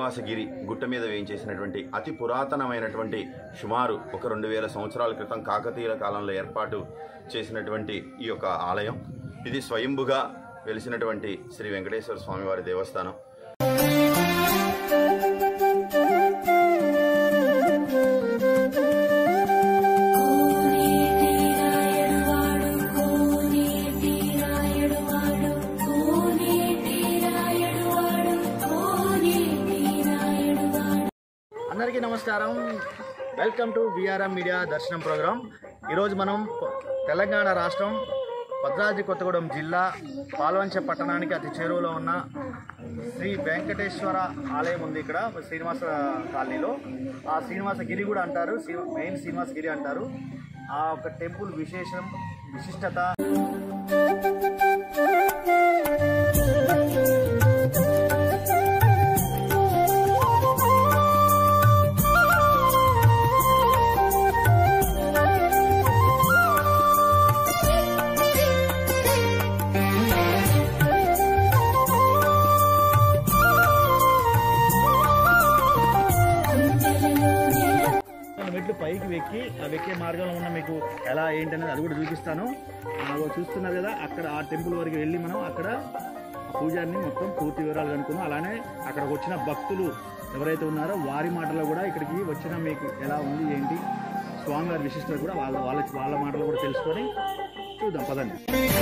శ్రీనివాసగిరి గుట్ట మీద వేయించేసినటువంటి అతి పురాతనమైనటువంటి సుమారు ఒక రెండు వేల సంవత్సరాల క్రితం కాకతీయుల కాలంలో ఏర్పాటు చేసినటువంటి ఈ యొక్క ఆలయం ఇది స్వయంభుగా వెలిసినటువంటి శ్రీ వెంకటేశ్వర స్వామివారి దేవస్థానం అందరికీ నమస్కారం వెల్కమ్ టు విఆర్ఎం మీడియా దర్శనం ప్రోగ్రాం ఈరోజు మనం ప- తెలంగాణ రాష్ట్రం భద్రాద్రి కొత్తగూడెం జిల్లా పాల్వంచ పట్టణానికి అతి చేరువలో ఉన్న శ్రీ వెంకటేశ్వర ఆలయం ఉంది ఇక్కడ శ్రీనివాస కాలనీలో ఆ శ్రీనివాసగిరి కూడా అంటారు శ్రీ- మెయిన్ శ్రీనివాసగిరి అంటారు ఆ ఒక టెంపుల్ విశేషం విశిష్టత మన మెట్లు పైకి వెక్కి ఆ వెక్కే మార్గంలో ఉన్న మీకు ఎలా ఏంటనేది అది కూడా చూపిస్తాను అదో చూస్తున్నారు కదా అక్కడ ఆ టెంపుల్ వరకు వెళ్ళి మనం అక్కడ ఆ పూజారిని మొత్తం పూర్తి వివరాలు కనుక్కున్నాం అలానే అక్కడికి వచ్చిన భక్తులు ఎవరైతే ఉన్నారో వారి మాటలో కూడా ఇక్కడికి వచ్చిన మీకు ఎలా ఉంది ఏంటి స్వామివారి విశిష్టత కూడా వాళ్ళ వాళ్ళ వాళ్ళ మాటలు కూడా తెలుసుకొని చూద్దాం పదండి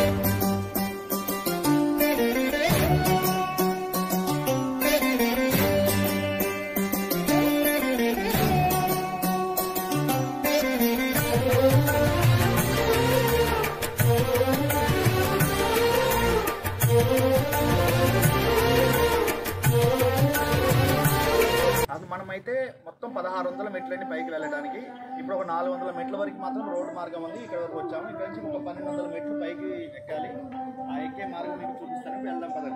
అది మనమైతే మొత్తం పదహారు వందల మెట్లండి పైకి వెళ్ళడానికి ఇప్పుడు ఒక నాలుగు వందల మెట్ల వరకు మాత్రం రోడ్డు మార్గం ఉంది ఇక్కడ వరకు వచ్చాము ఇక్కడ నుంచి ఒక పన్నెండు వందల మెట్లు పైకి ఎక్కాలి ఆ ఎక్కే మార్గం మీకు చూపిస్తాను వెళ్దాం పదండి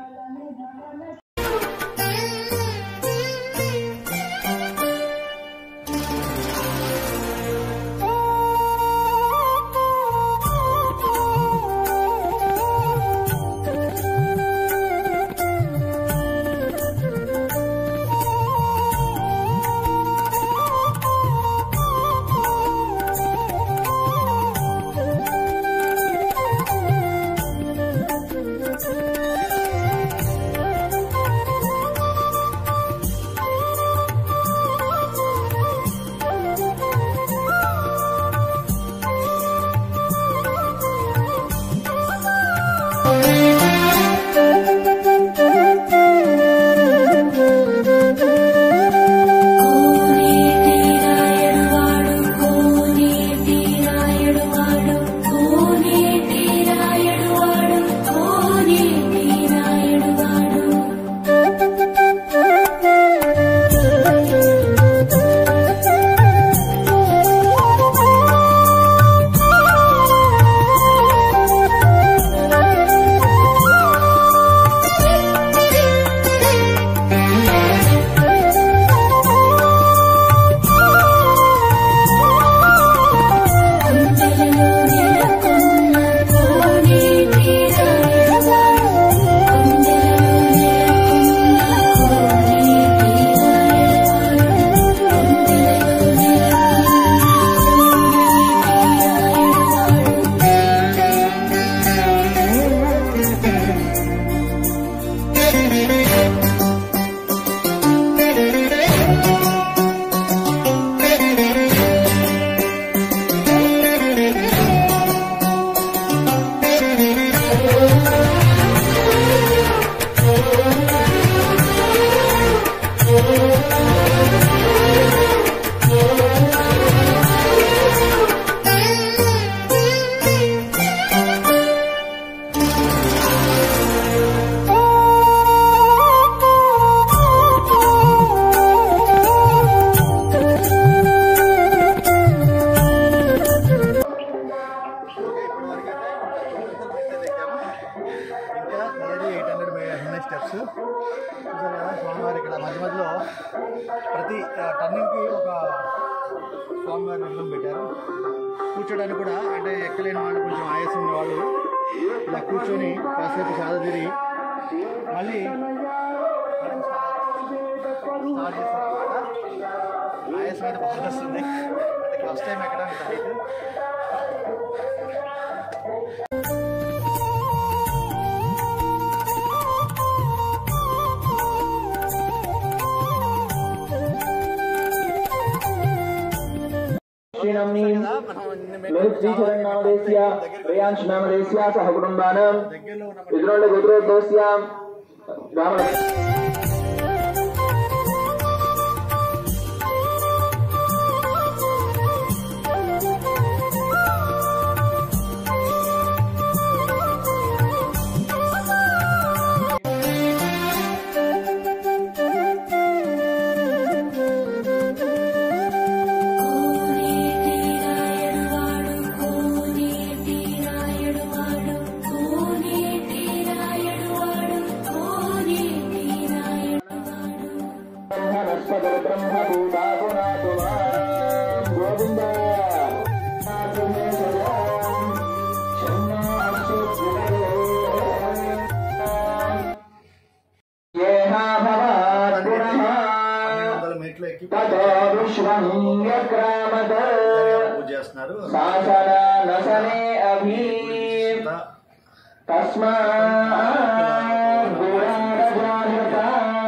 ఓకే ఇప్పుడు వరకు అయితే అయితే ఎక్కాము ఇంకా nearly eight hundred hundred steps చూసారు కదా స్వామివారి ఇక్కడ మధ్య మధ్యలో ప్రతి టర్నింగ్కి ఒక స్వామివారి విగ్రహం పెట్టారు కూర్చోడానికి కూడా అంటే ఎక్కలేని వాళ్ళు కొంచెం ఆయాసం ఉన్న వాళ్ళు ఇలా కూర్చొని కాసేపు సాధ తిరిగి మళ్ళీ స్టార్ట్ చేస్తాను ఆయాసం అయితే బాగా వస్తుంది అంటే ఫస్ట్ టైం ఎక్కడానికి హైట్ శ్రీనమ్ని కదా మనం నిన్న లోహిత్ శ్రీచరణ్ నామదేశ్య ప్రియాంశ్ నామదేశ్య సహ కుటుంబానం దగ్గరలో ఉన్న పితృండ గోత్రోద్భవస్య బ్రాహ్మణ బ్రహ్మణస్పద బ్రహ్మభూతా పునాతు మాం గోవింద పన్నెండు వందల మెట్లు ఎక్కి తతో విశ్వం యక్రామత పూజ చేస్తున్నారు శాసన నసనే అభి తస్మాత్ గుణారజాగృత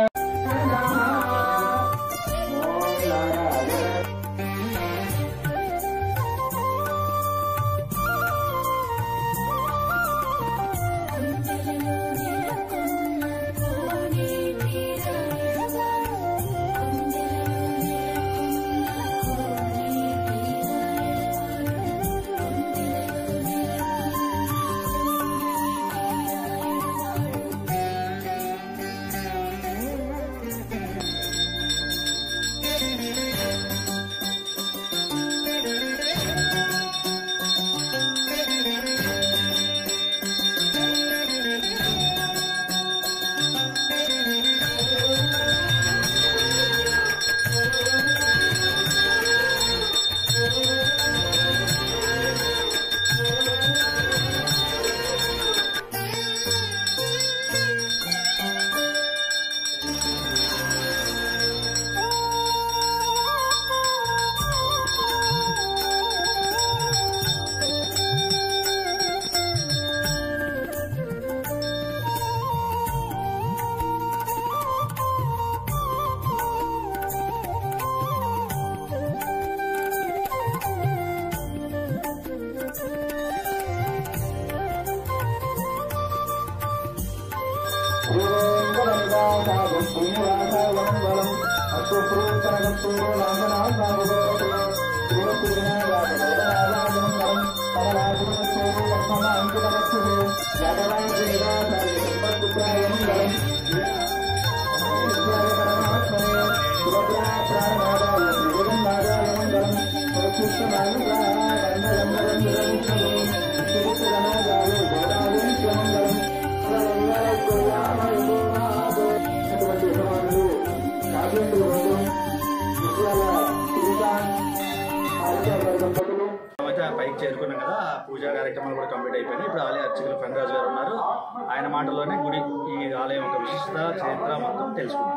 అయితే పైకి చేరుకున్నాం కదా ఆ పూజా కార్యక్రమాలు కూడా కంప్లీట్ అయిపోయినాయి ఇప్పుడు ఆలయ అర్చకులు ఫెనరాజు గారు ఉన్నారు ఆయన మాటల్లోనే గుడి ఈ ఆలయం యొక్క విశిష్టత చరిత్ర మొత్తం తెలుసుకున్నాం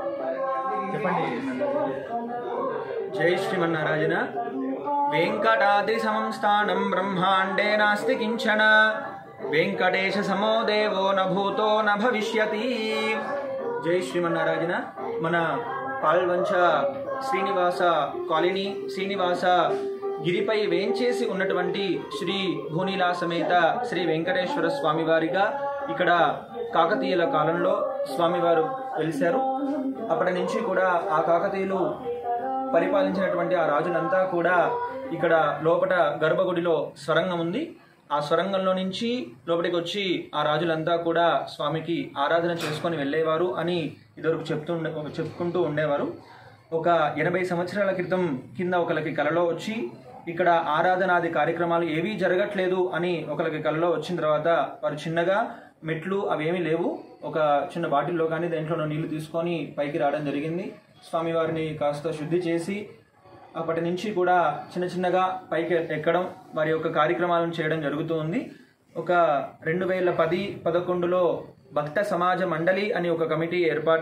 చెప్పండి జై శ్రీమన్నారాయణ వెంకటాద్రి సమం స్థానం బ్రహ్మాండే నాస్తి కించన వెంకటేశ సమో దేవో న భూతో న భవిష్యతి జై శ్రీమన్నారాయణ మన పాల్వంచ శ్రీనివాస కాలనీ శ్రీనివాస గిరిపై వేంచేసి ఉన్నటువంటి శ్రీ భూనీలా సమేత శ్రీ వెంకటేశ్వర స్వామి వారిగా ఇక్కడ కాకతీయుల కాలంలో స్వామివారు వెలిశారు అప్పటి నుంచి కూడా ఆ కాకతీయులు పరిపాలించినటువంటి ఆ రాజులంతా కూడా ఇక్కడ లోపట గర్భగుడిలో స్వరంగం ఉంది ఆ స్వరంగంలో నుంచి లోపలికి వచ్చి ఆ రాజులంతా కూడా స్వామికి ఆరాధన చేసుకొని వెళ్ళేవారు అని ఇదివరకు చెప్తుండే చెప్పుకుంటూ ఉండేవారు ఒక ఎనభై సంవత్సరాల క్రితం కింద ఒకరికి కలలో వచ్చి ఇక్కడ ఆరాధనాది కార్యక్రమాలు ఏవీ జరగట్లేదు అని ఒకరికి కలలో వచ్చిన తర్వాత వారు చిన్నగా మెట్లు అవేమీ లేవు ఒక చిన్న బాటిల్లో కానీ దేంట్లో నీళ్లు తీసుకొని పైకి రావడం జరిగింది స్వామివారిని కాస్త శుద్ధి చేసి అప్పటి నుంచి కూడా చిన్న చిన్నగా పైకి ఎక్కడం వారి యొక్క కార్యక్రమాలను చేయడం జరుగుతూ ఉంది ఒక రెండు వేల పది పదకొండులో భక్త సమాజ మండలి అని ఒక కమిటీ ఏర్పాటై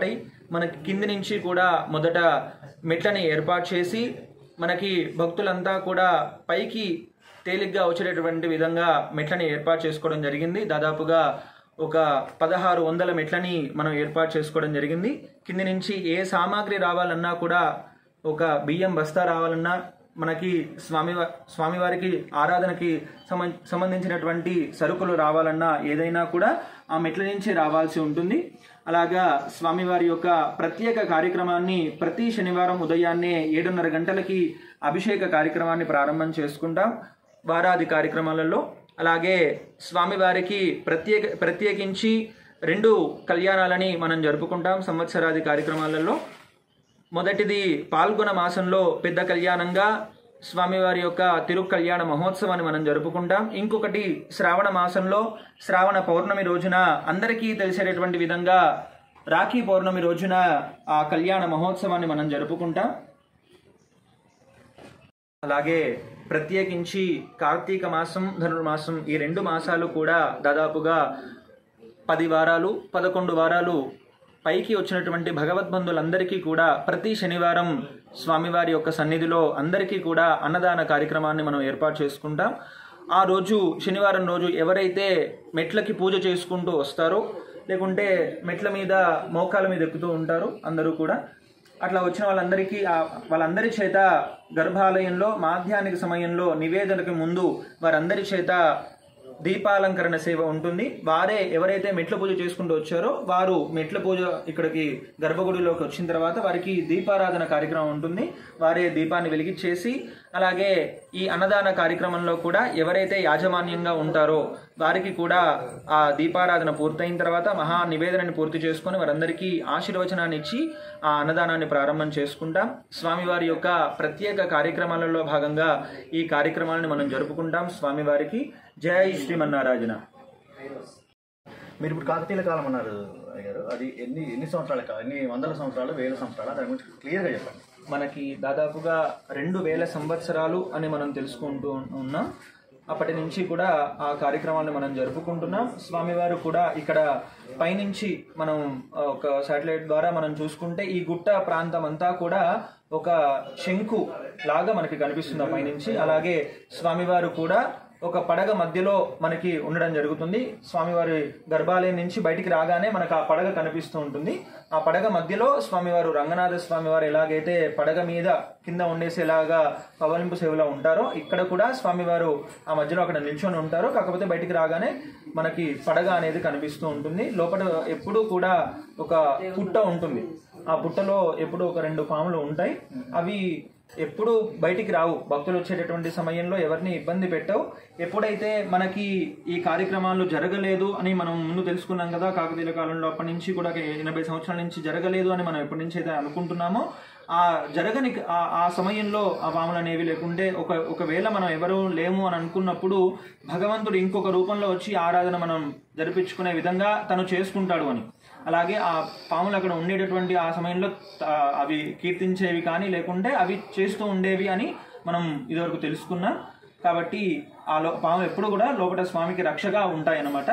మనకి కింది నుంచి కూడా మొదట మెట్లని ఏర్పాటు చేసి మనకి భక్తులంతా కూడా పైకి తేలిగ్గా వచ్చేటటువంటి విధంగా మెట్లని ఏర్పాటు చేసుకోవడం జరిగింది దాదాపుగా ఒక పదహారు వందల మెట్లని మనం ఏర్పాటు చేసుకోవడం జరిగింది కింది నుంచి ఏ సామాగ్రి రావాలన్నా కూడా ఒక బియ్యం బస్తా రావాలన్నా మనకి స్వామి స్వామివారికి ఆరాధనకి సంబం- సంబంధించినటువంటి సరుకులు రావాలన్నా ఏదైనా కూడా ఆ మెట్ల నుంచి రావాల్సి ఉంటుంది అలాగా స్వామివారి యొక్క ప్రత్యేక కార్యక్రమాన్ని ప్రతి శనివారం ఉదయాన్నే ఏడున్నర గంటలకి అభిషేక కార్యక్రమాన్ని ప్రారంభం చేసుకుంటాం వారాది కార్యక్రమాలలో అలాగే స్వామివారికి ప్రత్యేక ప్రత్యేకించి రెండు కళ్యాణాలని మనం జరుపుకుంటాం సంవత్సరాది కార్యక్రమాలలో మొదటిది పాల్గొన మాసంలో పెద్ద కళ్యాణంగా స్వామివారి యొక్క తిరు కళ్యాణ మహోత్సవాన్ని మనం జరుపుకుంటాం ఇంకొకటి శ్రావణ మాసంలో శ్రావణ పౌర్ణమి రోజున అందరికీ తెలిసేటటువంటి విధంగా రాఖీ పౌర్ణమి రోజున ఆ కళ్యాణ మహోత్సవాన్ని మనం జరుపుకుంటాం అలాగే ప్రత్యేకించి కార్తీక మాసం ధనుర్మాసం ఈ రెండు మాసాలు కూడా దాదాపుగా పది వారాలు పదకొండు వారాలు పైకి వచ్చినటువంటి భగవద్బంధులందరికీ కూడా ప్రతి శనివారం స్వామివారి యొక్క సన్నిధిలో అందరికీ కూడా అన్నదాన కార్యక్రమాన్ని మనం ఏర్పాటు చేసుకుంటాం ఆ రోజు శనివారం రోజు ఎవరైతే మెట్లకి పూజ చేసుకుంటూ వస్తారో లేకుంటే మెట్ల మీద మోకాల మీద ఎక్కుతూ ఉంటారు అందరూ కూడా అట్లా వచ్చిన వాళ్ళందరికీ ఆ వాళ్ళందరి చేత గర్భాలయంలో మాధ్యాహ్నిక సమయంలో నివేదనకు ముందు వారందరి చేత దీపాలంకరణ సేవ ఉంటుంది వారే ఎవరైతే మెట్ల పూజ చేసుకుంటూ వచ్చారో వారు మెట్ల పూజ ఇక్కడికి గర్భగుడిలోకి వచ్చిన తర్వాత వారికి దీపారాధన కార్యక్రమం ఉంటుంది వారే దీపాన్ని వెలిగించేసి అలాగే ఈ అన్నదాన కార్యక్రమంలో కూడా ఎవరైతే యాజమాన్యంగా ఉంటారో వారికి కూడా ఆ దీపారాధన పూర్తయిన తర్వాత మహా నివేదనని పూర్తి చేసుకొని వారందరికీ ఆశీర్వచనాన్ని ఇచ్చి ఆ అన్నదానాన్ని ప్రారంభం చేసుకుంటాం స్వామివారి యొక్క ప్రత్యేక కార్యక్రమాలలో భాగంగా ఈ కార్యక్రమాలను మనం జరుపుకుంటాం స్వామివారికి జై శ్రీమన్నారాజన మీరు ఇప్పుడు కాకతీయుల కాలం అన్నారు అయ్యారు అది ఎన్ని ఎన్ని సంవత్సరాల కాలం ఎన్ని వందల సంవత్సరాలు వేల సంవత్సరాలు దాని గురించి క్లియర్గా చెప్పండి మనకి దాదాపుగా రెండు వేల సంవత్సరాలు అని మనం తెలుసుకుంటూ ఉన్నాం అప్పటి నుంచి కూడా ఆ కార్యక్రమాన్ని మనం జరుపుకుంటున్నాం స్వామివారు కూడా ఇక్కడ పైనుంచి మనం ఆ, ఒక శాటిలైట్ ద్వారా మనం చూసుకుంటే ఈ గుట్ట ప్రాంతం అంతా కూడా ఒక శంకు లాగా మనకి కనిపిస్తుంది ఆ పైనుంచి అలాగే స్వామివారు కూడా ఒక పడగ మధ్యలో మనకి ఉండడం జరుగుతుంది స్వామివారి గర్భాలయం నుంచి బయటికి రాగానే మనకు ఆ పడగ కనిపిస్తూ ఉంటుంది ఆ పడగ మధ్యలో స్వామివారు రంగనాథ స్వామివారు ఎలాగైతే పడగ మీద కింద ఉండేసేలాగా పవలింపు సేవలో ఉంటారో ఇక్కడ కూడా స్వామివారు ఆ మధ్యలో అక్కడ నిల్చొని ఉంటారు కాకపోతే బయటికి రాగానే మనకి పడగ అనేది కనిపిస్తూ ఉంటుంది లోపల ఎప్పుడూ కూడా ఒక పుట్ట ఉంటుంది ఆ పుట్టలో ఎప్పుడూ ఒక రెండు పాములు ఉంటాయి అవి ఎప్పుడు బయటికి రావు భక్తులు వచ్చేటటువంటి సమయంలో ఎవరిని ఇబ్బంది పెట్టవు ఎప్పుడైతే మనకి ఈ కార్యక్రమాలు జరగలేదు అని మనం ముందు తెలుసుకున్నాం కదా కాకతీయుల కాలంలో అప్పటి నుంచి కూడా ఎనభై సంవత్సరాల నుంచి జరగలేదు అని మనం ఎప్పటి నుంచి అయితే అనుకుంటున్నామో ఆ జరగని ఆ ఆ సమయంలో ఆ పాములు అనేవి లేకుంటే ఒక ఒకవేళ మనం ఎవరు లేము అని అనుకున్నప్పుడు భగవంతుడు ఇంకొక రూపంలో వచ్చి ఆరాధన మనం జరిపించుకునే విధంగా తను చేసుకుంటాడు అని అలాగే ఆ పాములు అక్కడ ఉండేటటువంటి ఆ సమయంలో ఆ, అవి కీర్తించేవి కానీ లేకుంటే అవి చేస్తూ ఉండేవి అని మనం ఇదివరకు తెలుసుకున్నాం కాబట్టి ఆ లో పాము ఎప్పుడు కూడా లోపల స్వామికి రక్షగా ఉంటాయన్నమాట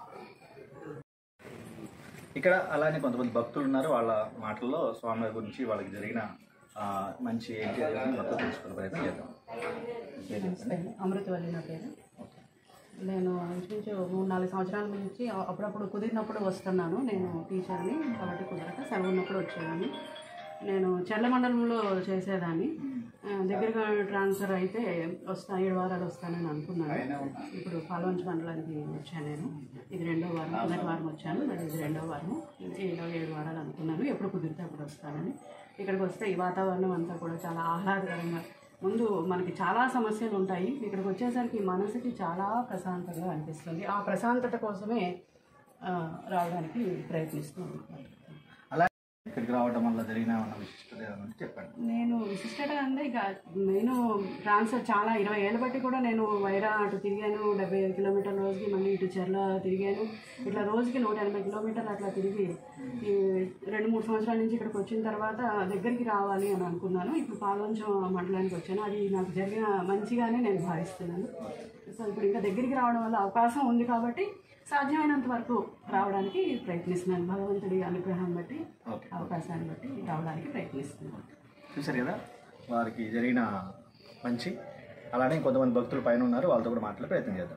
ఇక్కడ అలానే కొంతమంది భక్తులు ఉన్నారు వాళ్ళ మాటల్లో స్వామి గురించి వాళ్ళకి జరిగిన ఆ, మంచి ఏంటి అనేది మొత్తం తెలుసుకునే ప్రయత్నం చేద్దాం పేరు చెప్పండి. అమృతవల్లి నా పేరు నేను ఇంచుమించు మూడు నాలుగు సంవత్సరాల నుంచి అప్పుడప్పుడు కుదిరినప్పుడు వస్తున్నాను నేను టీచర్ని కాబట్టి కుదరక సెలవు ఉన్నప్పుడు వచ్చేదాన్ని నేను చెర్ల మండలంలో చేసేదాన్ని ఆ, దగ్గరగా ట్రాన్స్ఫర్ అయితే వస్తా ఏడు వారాలు వస్తానని అనుకున్నాను ఇప్పుడు పాల్వంచ మండలానికి వచ్చాను నేను ఇది రెండో వారం మొదటి వారం వచ్చాను మరి ఇది రెండో వారం ఏడో ఏడు వారాలు అనుకున్నాను ఎప్పుడు కుదిరితే అప్పుడు వస్తానని ఇక్కడికి వస్తే ఈ వాతావరణం అంతా కూడా చాలా ఆహ్లాదకరంగా ముందు మనకి చాలా సమస్యలు ఉంటాయి ఇక్కడికి వచ్చేసరికి మనసుకి చాలా ప్రశాంతంగా అనిపిస్తుంది ఆ ప్రశాంతత కోసమే ఆ, రావడానికి ప్రయత్నిస్తున్నాను అలా ఇక్కడికి రావడం వల్ల జరిగిన ఉన్న విశిష్టత ఏమైనా ఉంటే చెప్పండి నేను విశిష్టత అంటే ఇక నేను ట్రాన్స్ఫర్ చాలా ఇరవై ఏళ్ళ బట్టి కూడా నేను వైరా అటు తిరిగాను డెబ్బై ఐదు కిలోమీటర్ల రోజుకి మళ్ళీ ఇటు చెర్ల తిరిగాను ఇట్లా రోజుకి నూట ఎనభై కిలోమీటర్లు అట్లా తిరిగి ఈ రెండు మూడు సంవత్సరాల నుంచి ఇక్కడికి వచ్చిన తర్వాత దగ్గరికి రావాలి అని అనుకున్నాను ఇప్పుడు పాల్వంచం మండలానికి వచ్చాను అది నాకు జరిగిన మంచిగానే నేను భావిస్తున్నాను సో ఇప్పుడు ఇంకా దగ్గరికి రావడం వల్ల అవకాశం ఉంది కాబట్టి సాధ్యమైనంత వరకు రావడానికి ప్రయత్నిస్తున్నాను భగవంతుడి అనుగ్రహం బట్టి ఓకే అవకాశాన్ని బట్టి రావడానికి ప్రయత్నిస్తున్నాను చూశారు కదా వారికి జరిగిన మంచి అలానే కొంతమంది భక్తులు పైన ఉన్నారు వాళ్ళతో కూడా మాట్లాడే ప్రయత్నం చేద్దాం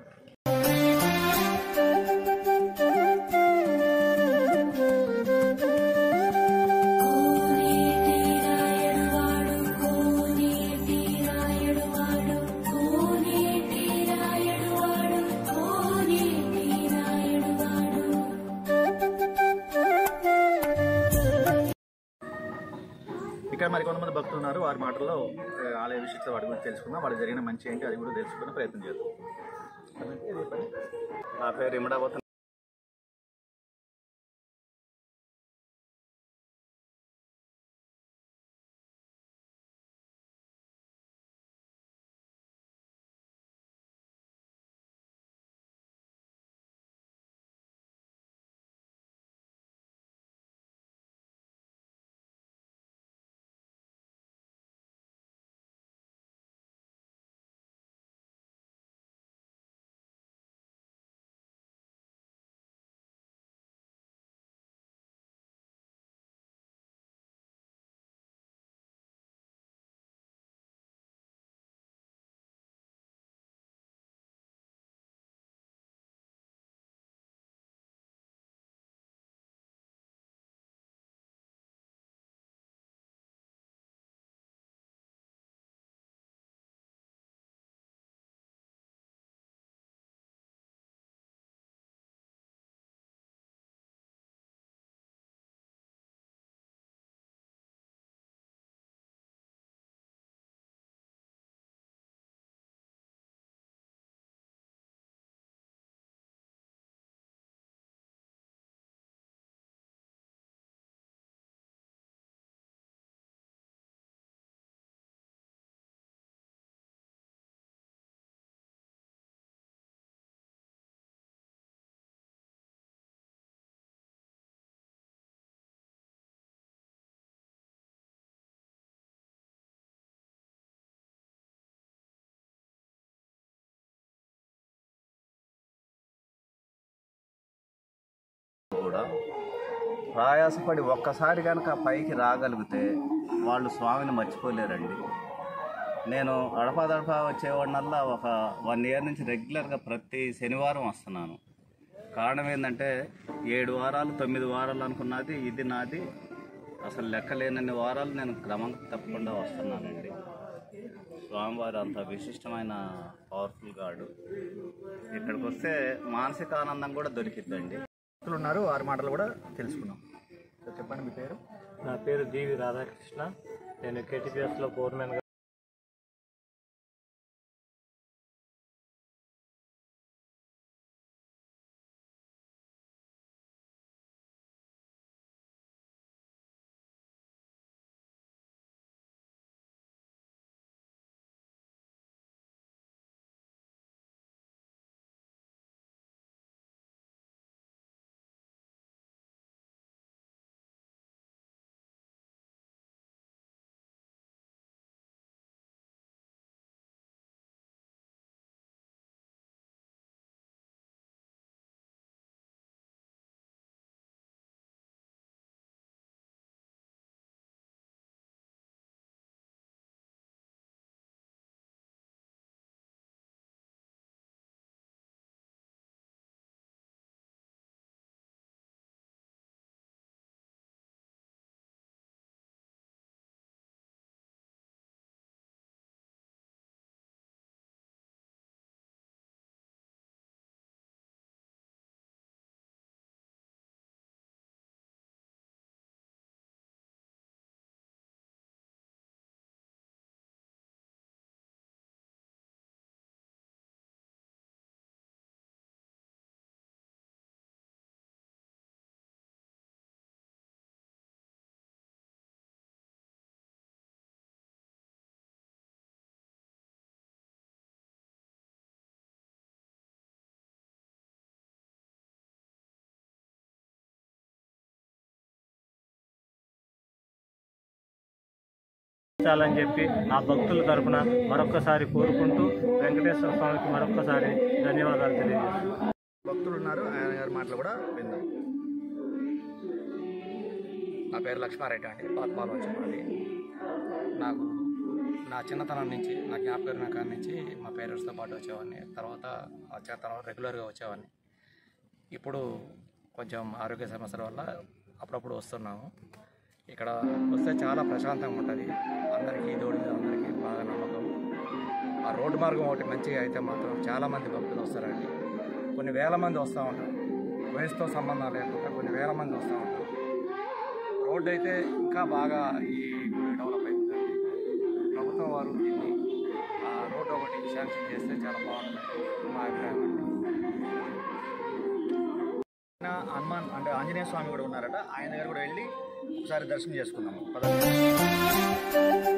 ఇక్కడ మరి కొంతమంది భక్తులు ఉన్నారు వారి మాటల్లో ఆ, ఆలయ విషయంలో వాటి గురించి తెలుసుకుందాం వాళ్ళకి జరిగిన మంచి ఏంటి అది కూడా తెలుసుకునే ప్రయత్నం చేద్దాం నా పేరు ఇమడాబోత్ కూడా ప్రయాసపడి ఒక్కసారి కనుక పైకి రాగలిగితే వాళ్ళు స్వామిని మర్చిపోలేరండి నేను అడపాదడపా వచ్చేవాడినల్లా ఒక వన్ ఇయర్ నుంచి రెగ్యులర్గా ప్రతి శనివారం వస్తున్నాను కారణం ఏంటంటే ఏడు వారాలు తొమ్మిది వారాలు అనుకున్నది ఇది నాది అసలు లెక్కలేనన్ని వారాలు నేను క్రమం తప్పకుండా వస్తున్నానండి స్వామివారి అంత విశిష్టమైన పవర్ఫుల్ గాడు ఇక్కడికి వస్తే మానసిక ఆనందం కూడా దొరికిద్దండి భక్తులు ఉన్నారు వారి మాటలు కూడా తెలుసుకుందాం సో చెప్పండి మీ పేరు నా పేరు జీవి రాధాకృష్ణ నేను కేటీపీఎస్లో ఫోర్మెన్గా చాలని చెప్పి ఆ భక్తుల తరపున మరొక్కసారి కోరుకుంటూ వెంకటేశ్వర స్వామికి మరొక్కసారి ధన్యవాదాలు తెలియజేస్తున్నాను భక్తులు ఉన్నారు ఆయన గారి మాటలు కూడా విందాం నా పేరు లక్ష్మారెడ్డి అండి పాత్మాలు వచ్చేవాడి నాకు నా చిన్నతనం నుంచి నా జ్ఞాపకం కాడి నుంచి మా పేరెంట్స్తో పాటు వచ్చేవాడిని తర్వాత వచ్చేతనం రెగ్యులర్గా వచ్చేవాడిని ఇప్పుడు కొంచెం ఆరోగ్య సమస్యల వల్ల అప్పుడప్పుడు వస్తున్నాము ఇక్కడ వస్తే చాలా ప్రశాంతంగా ఉంటుంది అందరికీ దోడి మీద అందరికీ బాగా నమ్మకం ఆ రోడ్డు మార్గం ఒకటి మంచిగా అయితే మాత్రం చాలామంది భక్తులు వస్తారండి కొన్ని వేల మంది వస్తూ ఉంటారు వయసుతో సంబంధం లేకుండా కొన్ని వేల మంది వస్తూ ఉంటారు రోడ్డు అయితే ఇంకా బాగా ఈ గుడి డెవలప్ అవుతుందండి ప్రభుత్వం వారు దీన్ని ఆ రోడ్డు ఒకటి శాంక్షన్ చేస్తే చాలా బాగుంటుంది మా అభిప్రాయం అండి ఆయన హనుమాన్ అంటే ఆంజనేయ స్వామి కూడా ఉన్నారట ఆయన దగ్గర కూడా వెళ్ళి ఒకసారి దర్శనం చేసుకుందాము పదండి.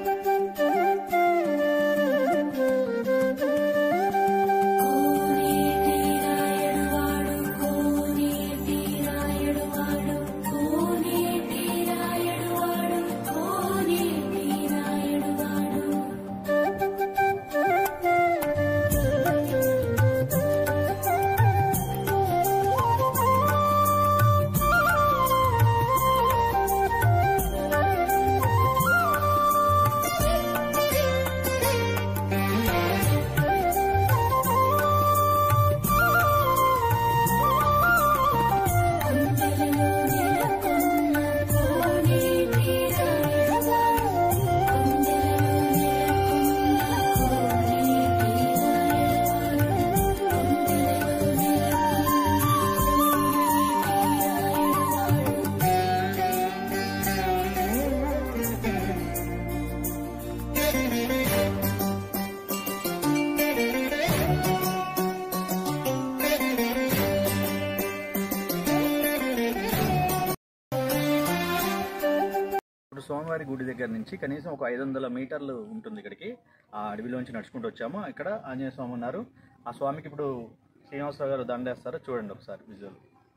ఇప్పుడు స్వామివారి గుడి దగ్గర నుంచి కనీసం ఒక ఐదు వందల మీటర్లు ఉంటుంది ఇక్కడికి ఆ అడవిలోంచి నడుచుకుంటూ వచ్చాము ఇక్కడ ఆంజనేయ స్వామి ఉన్నారు ఆ స్వామికి ఇప్పుడు శ్రీనివాసరావు గారు దండేస్తారు చూడండి ఒకసారి విజువల్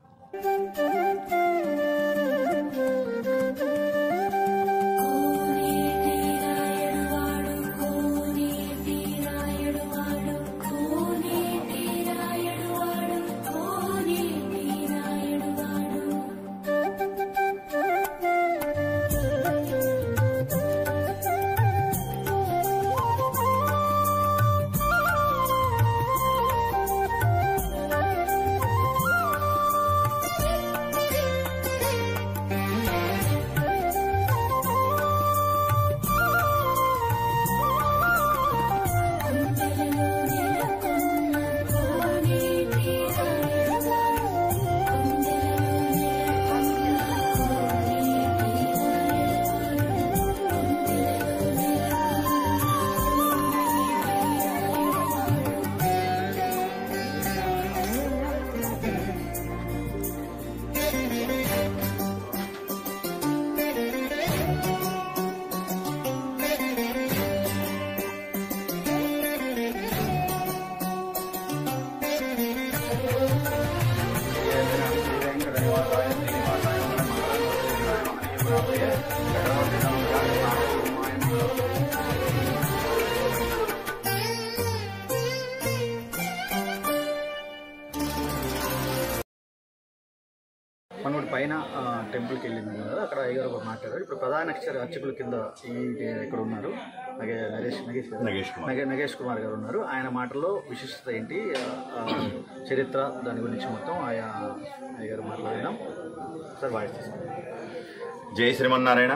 మనం ఇప్పుడు పైన ఆ, టెంపుల్కి వెళ్ళింది కదా అక్కడ అయ్యగారు ఒకరు మాట్లాడారు ఇప్పుడు ప్రధాన అక్షర అర్చకుల కింద ఈ ఇక్కడ ఉన్నారు నగే నగేష్ నగేష్ గారు. నగేష్ కుమార్. నగే నగేష్ కుమార్ గారు ఉన్నారు ఆయన మాటల్లో విశిష్టత ఏంటి ఆ, ఆ, చరిత్ర దాని గురించి మొత్తం ఆయా అయ్యగారు మాట్లాడినాం సార్ వాయిస్ తీసుకుందాం జై శ్రీమన్నారాయణ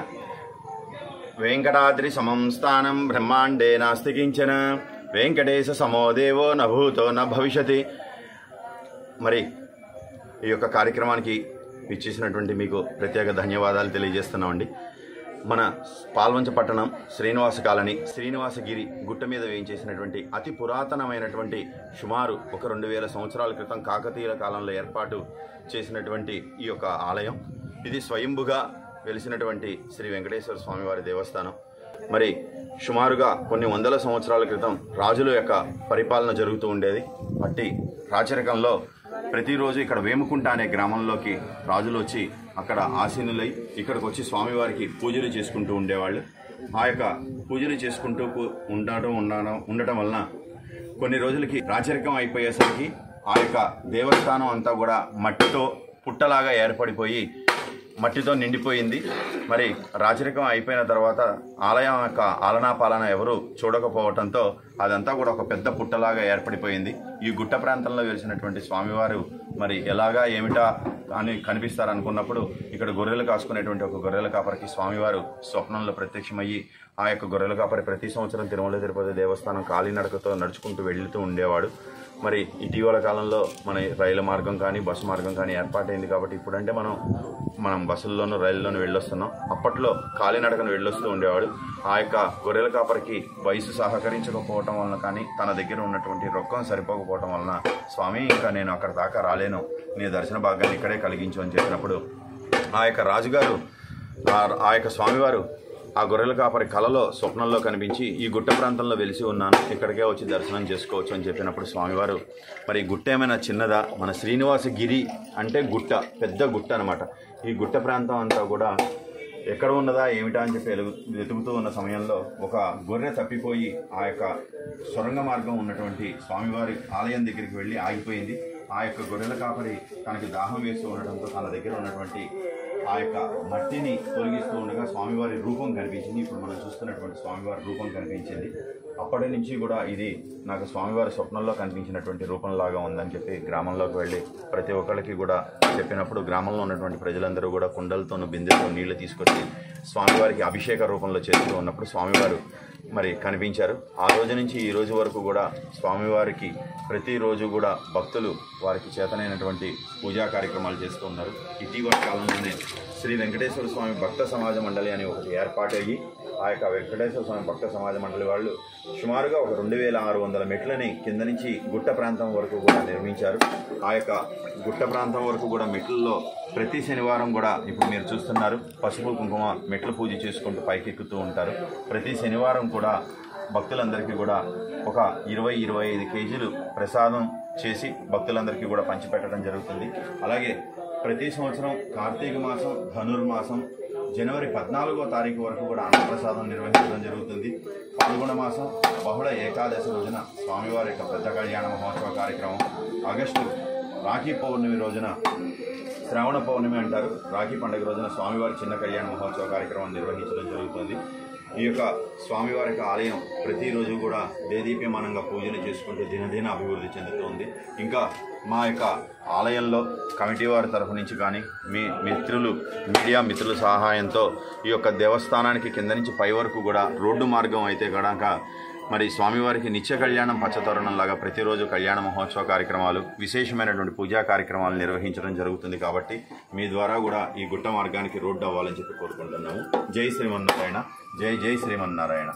వెంకటాద్రి సమం స్థానం బ్రహ్మాండే నాస్తి కించన వెంకటేశ సమో దేవో నభూతో న భవిష్యతి మరి ఈ యొక్క కార్యక్రమానికి ఇచ్చేసినటువంటి మీకు ప్రత్యేక ధన్యవాదాలు తెలియజేస్తున్నామండి మన పాల్వంచ పట్టణం శ్రీనివాస కాలనీ శ్రీనివాసగిరి గుట్ట మీద వేయించేసినటువంటి అతి పురాతనమైనటువంటి సుమారు ఒక రెండు వేల సంవత్సరాల క్రితం కాకతీయుల కాలంలో ఏర్పాటు చేసినటువంటి ఈ యొక్క ఆలయం ఇది స్వయంభుగా వెలిసినటువంటి శ్రీ వెంకటేశ్వర స్వామివారి దేవస్థానం మరి సుమారుగా కొన్ని వందల సంవత్సరాల క్రితం రాజుల యొక్క పరిపాలన జరుగుతూ ఉండేది అట్టి రాచరికంలో ప్రతిరోజు ఇక్కడ వేముకుంట అనే గ్రామంలోకి రాజులు వచ్చి అక్కడ ఆసీనులై ఇక్కడికి వచ్చి స్వామివారికి పూజలు చేసుకుంటూ ఉండేవాళ్ళు ఆ యొక్క పూజలు చేసుకుంటూ కు- ఉండటం ఉండడం ఉండటం వలన కొన్ని రోజులకి రాచరికం అయిపోయేసరికి ఆ యొక్క దేవస్థానం అంతా కూడా మట్టితో పుట్టలాగా ఏర్పడిపోయి మట్టితో నిండిపోయింది మరి రాచరికం అయిపోయిన తర్వాత ఆలయం యొక్క ఆలనా పాలన ఎవరు చూడకపోవటంతో అదంతా కూడా ఒక పెద్ద పుట్టలాగా ఏర్పడిపోయింది ఈ గుట్ట ప్రాంతంలో వెలిసినటువంటి స్వామివారు మరి ఎలాగా ఏమిటా అని కనిపిస్తారనుకున్నప్పుడు ఇక్కడ గొర్రెలు కాసుకునేటువంటి ఒక గొర్రెల కాపరికి స్వామివారు స్వప్నంలో ప్రత్యక్షమయ్యి ఆ యొక్క గొర్రెల కాపరి ప్రతి సంవత్సరం తిరుమల తిరుపతి దేవస్థానం కాలినడకతో నడుచుకుంటూ వెళ్తూ ఉండేవాడు మరి ఇటీవల కాలంలో మన రైలు మార్గం కానీ బస్సు మార్గం కానీ ఏర్పాటైంది కాబట్టి ఇప్పుడంటే మనం మనం బస్సుల్లోనూ రైల్లోనూ వెళ్ళొస్తున్నాం అప్పట్లో కాలినడకను వెళ్ళొస్తూ ఉండేవాడు ఆ యొక్క గొర్రెల కాపరికి వయసు సహకరించకపోవటం వలన కానీ తన దగ్గర ఉన్నటువంటి రొక్కం సరిపోకపోవటం వలన స్వామి ఇంకా నేను అక్కడ దాకా రాలేను నీ దర్శన భాగాన్ని ఇక్కడే కలిగించు అని చెప్పినప్పుడు ఆ యొక్క రాజుగారు ఆ- ఆ యొక్క స్వామివారు ఆ గొర్రెల కాపరి కలలో స్వప్నంలో కనిపించి ఈ గుట్ట ప్రాంతంలో వెలిసి ఉన్నాను ఇక్కడికే వచ్చి దర్శనం చేసుకోవచ్చు అని చెప్పినప్పుడు స్వామివారు మరి ఈ గుట్ట ఏమైనా చిన్నదా మన శ్రీనివాస గిరి అంటే గుట్ట పెద్ద గుట్ట అనమాట ఈ గుట్ట ప్రాంతం అంతా కూడా ఎక్కడ ఉన్నదా ఏమిటా అని చెప్పి వెలుగు వెతుకుతూ ఉన్న సమయంలో ఒక గొర్రె తప్పిపోయి ఆ యొక్క సొరంగ మార్గం ఉన్నటువంటి స్వామివారి ఆలయం దగ్గరికి వెళ్ళి ఆగిపోయింది ఆ యొక్క గొర్రెల కాపరి తనకి దాహం వేస్తూ ఉండడంతో తన దగ్గర ఉన్నటువంటి ఆ యొక్క మట్టిని తొలగిస్తూ ఉండగా స్వామివారి రూపం కనిపించింది ఇప్పుడు మనం చూస్తున్నటువంటి స్వామివారి రూపం కనిపించింది అప్పటి నుంచి కూడా ఇది నాకు స్వామివారి స్వప్నంలో కనిపించినటువంటి రూపంలాగా ఉందని చెప్పి గ్రామంలోకి వెళ్ళి ప్రతి ఒక్కరికి కూడా చెప్పినప్పుడు గ్రామంలో ఉన్నటువంటి ప్రజలందరూ కూడా కుండలతోనూ బిందెలతో నీళ్లు తీసుకొచ్చి స్వామివారికి అభిషేక రూపంలో చేస్తూ ఉన్నప్పుడు స్వామివారు మరి కనిపించారు ఆ రోజు నుంచి ఈ రోజు వరకు కూడా స్వామివారికి ప్రతిరోజు కూడా భక్తులు వారికి చేతనైనటువంటి పూజా కార్యక్రమాలు చేస్తూ ఉన్నారు ఇటీవల కాలంలోనే శ్రీ వెంకటేశ్వర స్వామి భక్త సమాజ మండలి అని ఒకటి ఏర్పాటయ్యి ఆ యొక్క వెంకటేశ్వర స్వామి భక్త సమాజ మండలి వాళ్ళు సుమారుగా ఒక రెండు వేల ఆరు వందల మెట్లని కింద నుంచి గుట్ట ప్రాంతం వరకు కూడా నిర్మించారు ఆ యొక్క గుట్ట ప్రాంతం వరకు కూడా మెట్లలో ప్రతి శనివారం కూడా ఇప్పుడు మీరు చూస్తున్నారు పసుపు కుంకుమ మెట్ల పూజ చేసుకుంటూ పైకెక్కుతూ ఉంటారు ప్రతి శనివారం కూడా భక్తులందరికీ కూడా ఒక ఇరవై ఇరవై ఐదు కేజీలు ప్రసాదం చేసి భక్తులందరికీ కూడా పంచిపెట్టడం జరుగుతుంది అలాగే ప్రతి సంవత్సరం కార్తీక మాసం ధనుర్మాసం జనవరి పద్నాలుగో తారీఖు వరకు కూడా అన్నప్రసాదం నిర్వహించడం జరుగుతుంది పాల్గొన మాసం బహుళ ఏకాదశి రోజున స్వామివారి యొక్క పెద్ద కళ్యాణ మహోత్సవ కార్యక్రమం ఆగస్టు రాఖీ పౌర్ణమి రోజున శ్రావణ పౌర్ణమి అంటారు రాఖీ పండుగ రోజున స్వామివారి చిన్న కళ్యాణ మహోత్సవ కార్యక్రమం నిర్వహించడం జరుగుతుంది ఈ యొక్క స్వామివారి యొక్క ఆలయం ప్రతిరోజు కూడా దేదీప్యమానంగా పూజలు చేసుకుంటూ దినదిన అభివృద్ధి చెందుతోంది ఇంకా మా యొక్క ఆలయంలో కమిటీ వారి తరఫు నుంచి కానీ మీ మిత్రులు మీడియా మిత్రుల సహాయంతో ఈ యొక్క దేవస్థానానికి కింద నుంచి పై వరకు కూడా రోడ్డు మార్గం అయితే కనుక మరి స్వామివారికి నిత్య కళ్యాణం పచ్చతోరణం లాగా ప్రతిరోజు కళ్యాణ మహోత్సవ కార్యక్రమాలు విశేషమైనటువంటి పూజా కార్యక్రమాలు నిర్వహించడం జరుగుతుంది కాబట్టి మీ ద్వారా కూడా ఈ గుట్ట మార్గానికి రోడ్డు అవ్వాలని చెప్పి కోరుకుంటున్నాము జై శ్రీమన్నారాయణ జై జై శ్రీమన్నారాయణ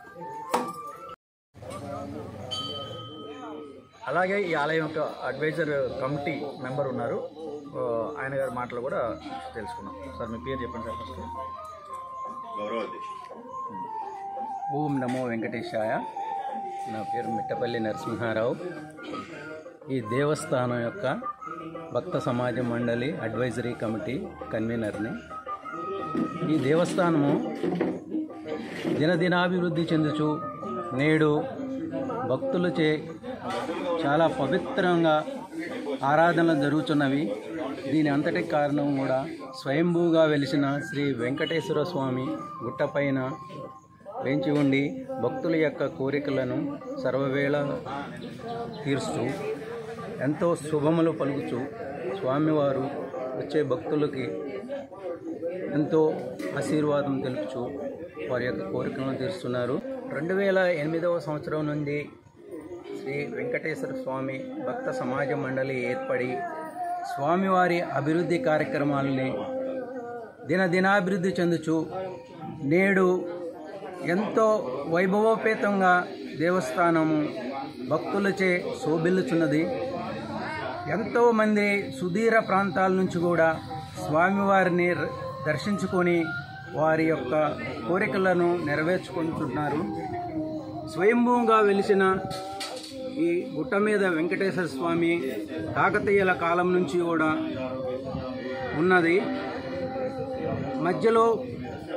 అలాగే ఈ ఆలయం యొక్క అడ్వైజర్ కమిటీ మెంబర్ ఉన్నారు ఆ, ఆయన గారి మాటలు కూడా తెలుసుకున్నాం సార్ మీ పేరు చెప్పండి సార్ ఫస్ట్ గౌరవ అధ్యక్షుడు ఓం నమో వెంకటేశాయ నా పేరు మిట్టపల్లి నరసింహారావు ఈ దేవస్థానం యొక్క భక్త సమాజ మండలి అడ్వైజరీ కమిటీ కన్వీనర్ని ఈ దేవస్థానము దినదినాభివృద్ధి చెందుచు నేడు భక్తులచే చాలా పవిత్రంగా ఆరాధనలు జరుగుతున్నవి దీని అంతటి కారణం కూడా స్వయంభూగా వెలిసిన శ్రీ వెంకటేశ్వర స్వామి గుట్టపైన వేంచి ఉండి భక్తుల యొక్క కోరికలను సర్వవేళ తీరుస్తూ ఎంతో శుభములు పలుకుచు స్వామివారు వచ్చే భక్తులకి ఎంతో ఆశీర్వాదం తెలుపుచు వారి యొక్క కోరికలను తీరుస్తున్నారు రెండు వేల ఎనిమిదవ సంవత్సరం నుండి శ్రీ వెంకటేశ్వర స్వామి భక్త సమాజ మండలి ఏర్పడి స్వామివారి అభివృద్ధి కార్యక్రమాలని దినదినాభివృద్ధి చెందుచు నేడు ఎంతో వైభవోపేతంగా దేవస్థానము భక్తులచే శోభిల్లుచున్నది ఎంతోమంది సుదీర ప్రాంతాల నుంచి కూడా స్వామివారిని ర- దర్శించుకొని వారి యొక్క కోరికలను నెరవేర్చుకుంటున్నారు స్వయంభూగా వెలిసిన ఈ గుట్ట మీద వెంకటేశ్వర స్వామి కాకతీయుల కాలం నుంచి కూడా ఉన్నది మధ్యలో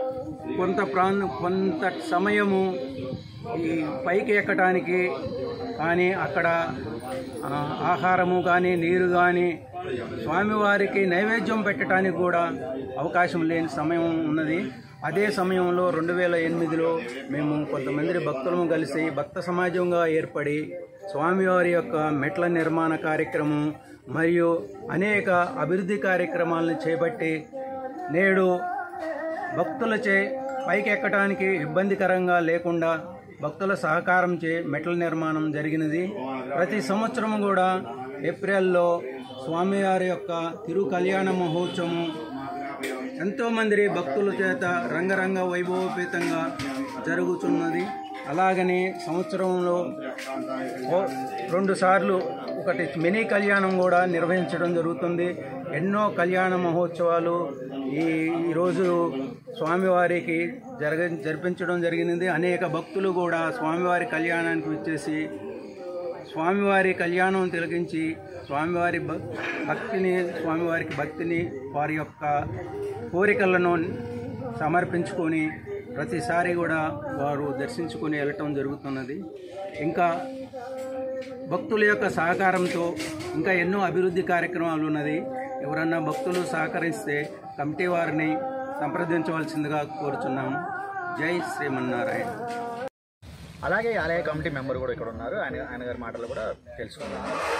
కొంత ప్రాంత కొంత సమయము ఈ పైకి ఎక్కడానికి కానీ అక్కడ ఆ, ఆహారము కానీ నీరు కానీ స్వామివారికి నైవేద్యం పెట్టడానికి కూడా అవకాశం లేని సమయం ఉన్నది అదే సమయంలో రెండు వేల ఎనిమిదిలో మేము కొంతమంది భక్తులము కలిసి భక్త సమాజంగా ఏర్పడి స్వామివారి యొక్క మెట్ల నిర్మాణ కార్యక్రమం మరియు అనేక అభివృద్ధి కార్యక్రమాలను చేపట్టి నేడు భక్తులచే పైకి ఎక్కడానికి ఇబ్బందికరంగా లేకుండా భక్తుల సహకారంచే మెట్ల నిర్మాణం జరిగినది ప్రతి సంవత్సరం కూడా ఏప్రిల్లో స్వామివారి యొక్క తిరు కళ్యాణ మహోత్సవం ఎంతోమంది భక్తుల చేత రంగరంగ వైభవపేతంగా జరుగుతున్నది అలాగనే సంవత్సరంలో ఓ- రెండు సార్లు ఒకటి మినీ కళ్యాణం కూడా నిర్వహించడం జరుగుతుంది ఎన్నో కళ్యాణ మహోత్సవాలు ఈ ఈరోజు స్వామివారికి జరగ జరిపించడం జరిగినది అనేక భక్తులు కూడా స్వామివారి కళ్యాణానికి వచ్చేసి స్వామివారి కళ్యాణం తిలకించి స్వామివారి భక్- భక్తిని స్వామివారికి భక్తిని వారి యొక్క కోరికలను సమర్పించుకొని ప్రతిసారి కూడా వారు దర్శించుకొని వెళ్ళటం జరుగుతున్నది ఇంకా భక్తుల యొక్క సహకారంతో ఇంకా ఎన్నో అభివృద్ధి కార్యక్రమాలు ఉన్నది ఎవరన్నా భక్తులు సహకరిస్తే కమిటీ వారిని సంప్రదించవలసిందిగా కోరుచున్నాము జై శ్రీమన్నారాయణ అలాగే ఈ ఆలయ కమిటీ మెంబర్ కూడా ఇక్కడ ఉన్నారు ఆయన ఆయన గారి మాటలు కూడా తెలుసుకుందాం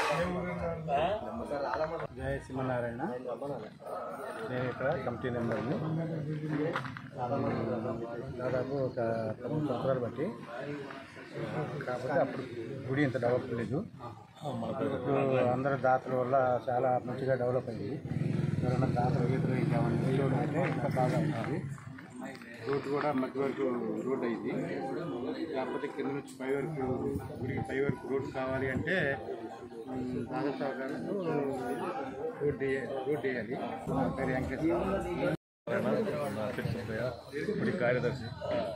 జయ సింహనారాయణ నేను ఇక్కడ కమిటీ మెంబర్ని దాదాపు ఒక పదమూడు సంవత్సరాలు బట్టి కాకపోతే అప్పుడు గుడి ఇంత డెవలప్ లేదు ఇప్పుడు అందరు దాతల వల్ల చాలా మంచిగా డెవలప్ అయింది ఎవరైనా దాతలు గీతలు ఇంకేమైనా నీళ్ళు ఉంటే ఇంకా బాగా అవుతుంది రోడ్డు కూడా మధ్య వరకు రోడ్ అయింది లేకపోతే కింద నుంచి పై వరకు గుడికి పై వరకు రోడ్డు కావాలి అంటే ఉమ్, దాదాపు సహకారంతో రోడ్డు వేయ- రోడ్డు వేయాలి నా పేరు వెంకటేశ్వర నా పేరు సుబ్బయ్య గుడి కార్యదర్శి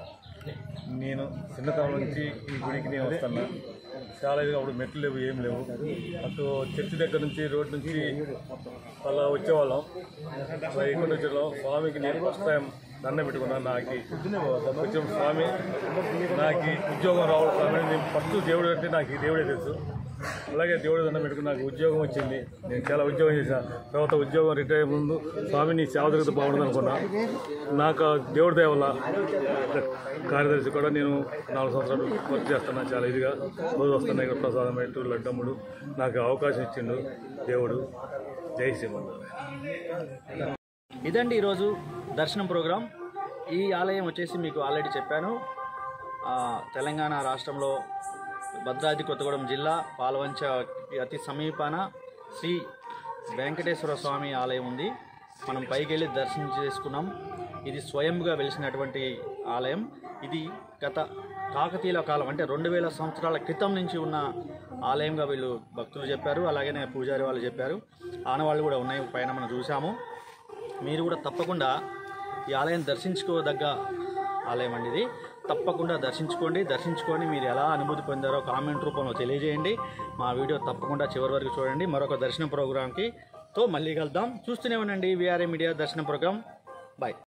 నేను చిన్నతనం నుంచి ఈ గుడికి నేను వస్తున్నా చాలా ఇదిగా అప్పుడు మెట్లు లేవు ఏం లేవు అటు చర్చి దగ్గర నుంచి రోడ్ నుంచి అలా వచ్చేవాళ్ళం అలా ఇక్కడ వచ్చేవాళ్ళం స్వామికి నేను ఫస్ట్ టైం దండం పెట్టుకున్నాను నాకు వచ్చిన స్వామి నాకు ఉద్యోగం రావడం స్వామి నేను ఫస్ట్ దేవుడు అంటే నాకు ఈ దేవుడే తెలుసు అలాగే దేవుడు దండం పెట్టుకుని నాకు ఉద్యోగం వచ్చింది నేను చాలా ఉద్యోగం చేశాను తర్వాత ఉద్యోగం రిటైర్ అయ్యే ముందు స్వామి నీ సేవ జరుగుతూ బాగుంటుంది అనుకున్నా నాకు ఆ దేవుడి దయ వల్ల కార్యదర్శి కూడా నేను నాలుగు సంవత్సరాలు వర్క్ చేస్తున్నా చాలా ఇదిగా రోజు వస్తున్నా ఇక్కడ ప్రసాదం పెట్టు లడ్డమ్ముడు నాకు అవకాశం ఇచ్చిండు దేవుడు జై శ్రీమన్నారాయణ ఇదండి ఈరోజు దర్శనం ప్రోగ్రాం ఈ ఆలయం వచ్చేసి మీకు ఆల్రెడీ చెప్పాను ఆ, తెలంగాణ రాష్ట్రంలో భద్రాద్రి కొత్తగూడెం జిల్లా పాల్వంచ అతి సమీపాన శ్రీ వెంకటేశ్వర స్వామి ఆలయం ఉంది మనం పైకి వెళ్ళి దర్శనం చేసుకున్నాం ఇది స్వయంగా వెలిసినటువంటి ఆలయం ఇది గత కాకతీయుల కాలం అంటే రెండు వేల సంవత్సరాల క్రితం నుంచి ఉన్న ఆలయంగా వీళ్ళు భక్తులు చెప్పారు అలాగనే పూజారి వాళ్ళు చెప్పారు ఆనవాళ్ళు కూడా ఉన్నాయి పైన మనం చూసాము మీరు కూడా తప్పకుండా ఈ ఆలయం దర్శించుకోదగ్గ ఆలయం అండి ఇది తప్పకుండా దర్శించుకోండి దర్శించుకొని మీరు ఎలా అనుభూతి పొందారో కామెంట్ రూపంలో తెలియజేయండి మా వీడియో తప్పకుండా చివరి వరకు చూడండి మరొక దర్శన ప్రోగ్రాంకి తో మళ్ళీ కలుద్దాం చూస్తూనే ఉండండి విఆర్ఏ మీడియా దర్శన ప్రోగ్రాం బాయ్